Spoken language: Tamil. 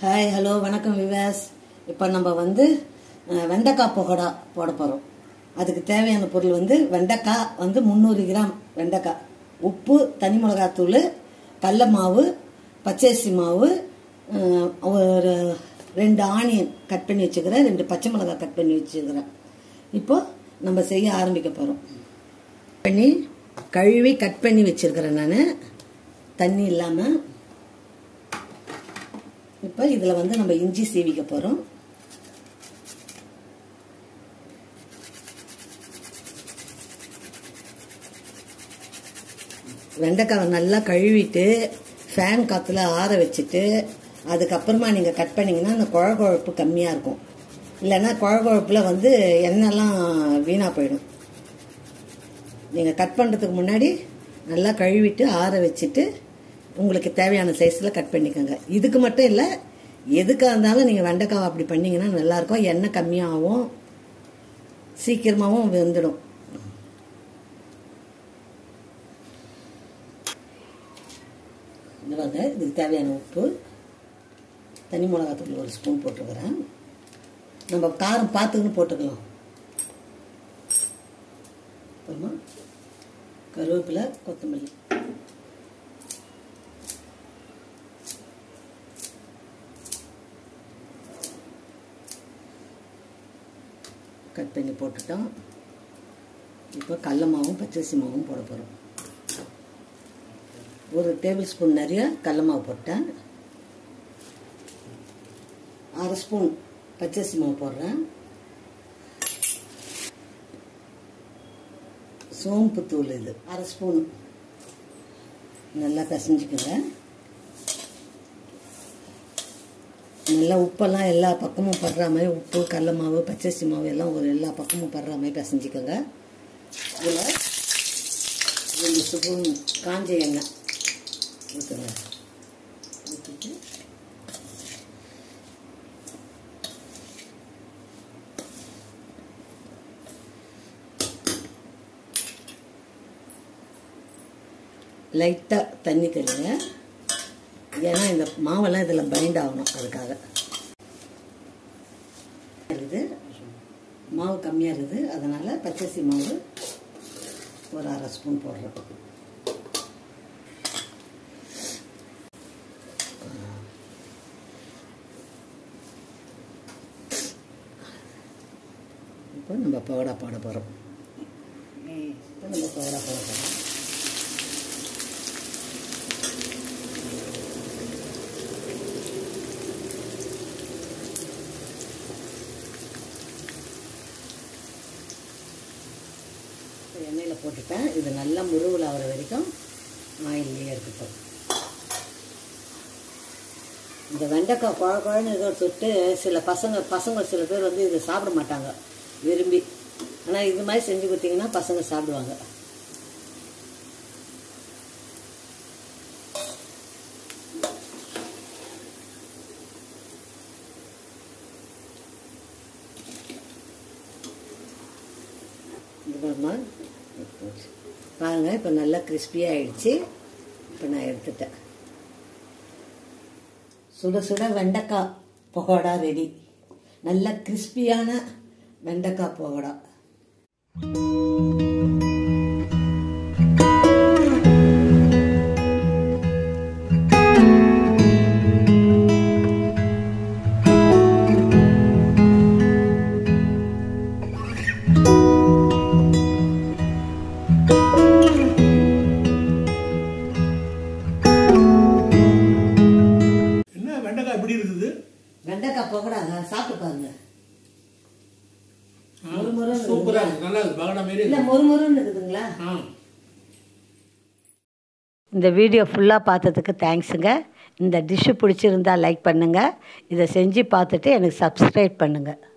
ஹாய் ஹலோ வணக்கம் விவாஸ் இப்போ நம்ம வந்து அஹ், வெண்டைக்காய் பகோடா போட போகிறோம் அதுக்கு தேவையான பொருள் வந்து வெண்டைக்காய் வந்து முந்நூறு கிராம் வெண்டைக்காய் உப்பு தனி மிளகாத்தூள் கடல மாவு பச்சரிசி மாவு அஹ், ஒரு ரெண்டு ஆனியன் கட் பண்ணி வச்சுக்கிறேன் ரெண்டு பச்சை மிளகாய் கட் பண்ணி வச்சுக்கிறேன் இப்போ நம்ம செய்ய ஆரம்பிக்க போகிறோம் பண்ணி கழுவி கட் பண்ணி வச்சிருக்கிறேன் நான் தண்ணி இல்லாமல் இப்போ இதில் வந்து நம்ம இஞ்சி சீவிக்க போகிறோம் வெண்டைக்காவை நல்லா கழுவிட்டு ஃபேன் காற்றுல ஆற வச்சுட்டு அதுக்கப்புறமா நீங்கள் கட் பண்ணிங்கன்னா அந்த குழ குழப்பு கம்மியாக இருக்கும் இல்லைன்னா குழ குழப்பில் வந்து எண்ணெய்லாம் வீணாக போயிடும் நீங்கள் கட் பண்ணுறதுக்கு முன்னாடி நல்லா கழுவிட்டு ஆற வச்சுட்டு உங்களுக்கு தேவையான சைஸில் கட் பண்ணிக்கோங்க இதுக்கு மட்டும் இல்லை எதுக்காக இருந்தாலும் நீங்கள் வெண்டைக்காவை அப்படி பண்ணீங்கன்னா நல்லாயிருக்கும் எண்ணெய் கம்மியாகும் சீக்கிரமாகவும் வெந்துடும் இது வந்து இதுக்கு தேவையான உப்பு தனி மிளகாத்தூள் ஒரு ஸ்பூன் போட்டுருக்குறேன் நம்ம காரம் பார்த்துக்கின்னு போட்டுக்கலாம் அப்புறமா கருவேப்பிலை கொத்தமல்லி கட் பண்ணி போட்டுட்டோம் இப்போ கடல மாவும் பச்சரிசி மாவும் போட போகிறோம் ஒரு டேபிள் ஸ்பூன் நிறைய கடல மாவு போட்டேன் அரை ஸ்பூன் பச்சரிசி மாவு போடுறேன் சோம்பு தூள் இது அரை ஸ்பூன் நல்லா பிசைஞ்சுக்கோங்க நல்லா உப்பெல்லாம் எல்லா பக்கமும் படுற மாதிரி உப்பு கடல மாவு பச்சரிசி மாவு எல்லாம் ஒரு எல்லா பக்கமும் படுற மாதிரி பிசைஞ்சிக்கோங்க இதில் ரெண்டு ஸ்பூன் காஞ்ச எண்ணெய் ஊற்றுங்க ஊற்றிட்டு லைட்டாக தண்ணி தெளிங்க ஏன்னா இந்த மாவெல்லாம் இதில் பைண்ட் ஆகணும் அதுக்காக இருக்குது மாவு கம்மியாக இருக்குது அதனால் பச்சரிசி மாவு ஒரு அரை ஸ்பூன் போடுறோம் இப்போ நம்ம பவடா போட போகிறோம் இப்போ நம்ம பவடா போட போகிறோம் எண்ணெயில் போட்டுட்டேன் இது நல்லா முருவில் ஆகிற வரைக்கும் ஆயிலே இருக்கட்டும் இந்த வெண்டைக்காய் குழ குழன்னு ஏதோ சுட்டு சில பசங்க பசங்க சில பேர் வந்து இதை சாப்பிட மாட்டாங்க விரும்பி ஆனால் இது மாதிரி செஞ்சு கொடுத்தீங்கன்னா பசங்க சாப்பிடுவாங்க இது பாருமா பாருங்க இப்போ நல்லா கிறிஸ்பியாக ஆயிடுச்சு இப்போ நான் எடுத்துட்டேன் சுட சுட வெண்டைக்காய் பகோடா ரெடி நல்ல கிறிஸ்பியான வெண்டைக்காய் பகோடா என்ன வெண்டைக்காய் எப்படி இருக்குது வெண்டைக்காய் பகோடா சாப்பிட்டு பாருங்க மொறு மொறுன்னு சூப்பரா இருக்கு நல்லா இருக்கு பகடா மாரி இல்லை மொறு மொறுன்னு இருக்குதுங்களா ஆ இந்த வீடியோ ஃபுல்லாக பார்த்ததுக்கு தேங்க்ஸுங்க இந்த டிஷ்ஷு பிடிச்சிருந்தா லைக் பண்ணுங்கள் இதை செஞ்சு பார்த்துட்டு எனக்கு சப்ஸ்கிரைப் பண்ணுங்கள்